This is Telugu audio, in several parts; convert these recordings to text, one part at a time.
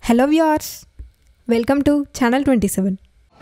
hello viewers welcome to channel twenty seven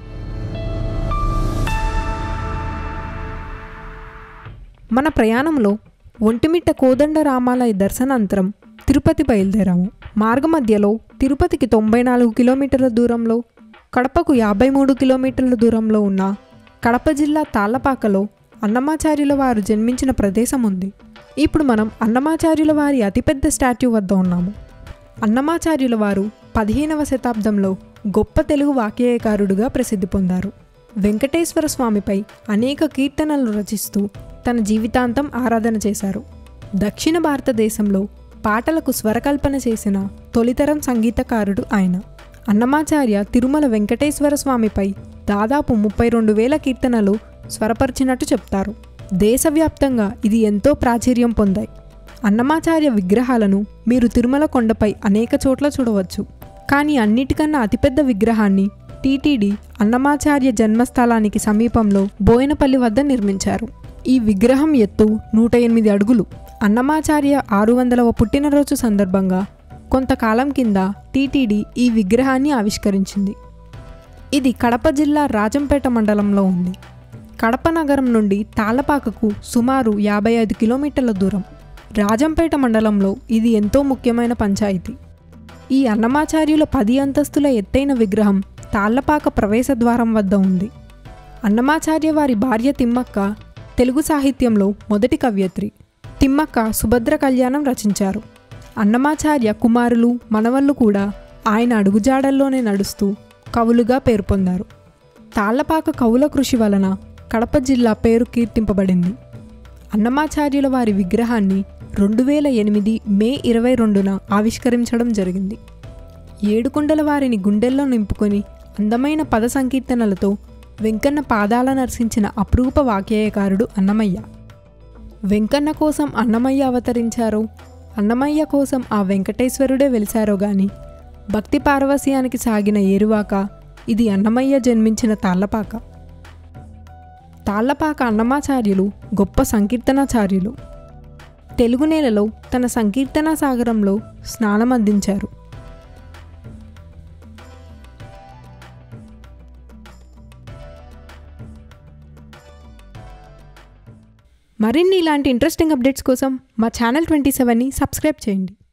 మన ప్రయాణంలో ఒంటిమిట్ట కోదండ రామాలయ దర్శనాంతరం తిరుపతి బయలుదేరాము మార్గమధ్యలో తిరుపతికి తొంభై నాలుగు కిలోమీటర్ల దూరంలో కడపకు యాభై మూడు కిలోమీటర్ల దూరంలో ఉన్న కడప జిల్లా తాళ్లపాకలో అన్నమాచార్యుల వారు జన్మించిన ప్రదేశం ఉంది ఇప్పుడు మనం అన్నమాచార్యుల వారి అతిపెద్ద స్టాట్యూ వద్ద ఉన్నాము అన్నమాచార్యుల వారు పదిహేనవ శతాబ్దంలో గొప్ప తెలుగు వాక్యేయకారుడుగా ప్రసిద్ధి పొందారు వెంకటేశ్వర స్వామిపై అనేక కీర్తనలు రచిస్తూ తన జీవితాంతం ఆరాధన చేశారు దక్షిణ భారతదేశంలో పాటలకు స్వరకల్పన చేసిన తొలితరం సంగీతకారుడు ఆయన అన్నమాచార్య తిరుమల వెంకటేశ్వర స్వామిపై దాదాపు ముప్పై రెండు వేల కీర్తనలు స్వరపరిచినట్టు చెప్తారు దేశవ్యాప్తంగా ఇది ఎంతో ప్రాచుర్యం పొందాయి అన్నమాచార్య విగ్రహాలను మీరు తిరుమల కొండపై అనేక చోట్ల చూడవచ్చు కానీ అన్నిటికన్నా అతిపెద్ద విగ్రహాన్ని టీటీడీ అన్నమాచార్య జన్మస్థలానికి సమీపంలో బోయనపల్లి వద్ద నిర్మించారు ఈ విగ్రహం ఎత్తు నూట ఎనిమిది అడుగులు అన్నమాచార్య ఆరు వందలవ పుట్టినరోజు సందర్భంగా కొంతకాలం కింద టీటీడీ ఈ విగ్రహాన్ని ఆవిష్కరించింది ఇది కడప జిల్లా రాజంపేట మండలంలో ఉంది కడప నగరం నుండి తాళ్లపాకకు సుమారు యాభై ఐదు కిలోమీటర్ల దూరం రాజంపేట మండలంలో ఇది ఎంతో ముఖ్యమైన పంచాయతీ ఈ అన్నమాచార్యుల పది అంతస్తుల ఎత్తైన విగ్రహం తాళ్లపాక ప్రవేశ ద్వారం వద్ద ఉంది అన్నమాచార్య వారి భార్య తిమ్మక్క తెలుగు సాహిత్యంలో మొదటి కవ్యత్రి తిమ్మక్క సుభద్ర కళ్యాణం రచించారు అన్నమాచార్య కుమారులు మనవళ్ళు కూడా ఆయన అడుగుజాడల్లోనే నడుస్తూ కవులుగా పేరు పొందారు తాళ్లపాక కవుల కృషి వలన కడప జిల్లా పేరు కీర్తింపబడింది అన్నమాచార్యుల వారి విగ్రహాన్ని రెండు వేల ఎనిమిది మే ఇరవై రెండున ఆవిష్కరించడం జరిగింది ఏడుకొండల వారిని గుండెల్లో నింపుకొని అందమైన పద సంకీర్తనలతో వెంకన్న పాదాల నర్శించిన అపురూప వాక్యేయకారుడు అన్నమయ్య వెంకన్న కోసం అన్నమయ్య అవతరించారో అన్నమయ్య కోసం ఆ వెంకటేశ్వరుడే వెలిశారో గాని భక్తి పారవస్యానికి సాగిన ఏరువాక ఇది అన్నమయ్య జన్మించిన తాళ్లపాక తాళ్లపాక అన్నమాచార్యులు గొప్ప సంకీర్తనాచార్యులు తెలుగు నేలలో తన సంకీర్తనా సాగరంలో స్నానం అందించారు మరిన్ని ఇలాంటి ఇంట్రెస్టింగ్ అప్డేట్స్ కోసం మా ఛానల్ ట్వంటీ సెవెన్ని సబ్స్క్రైబ్ చేయండి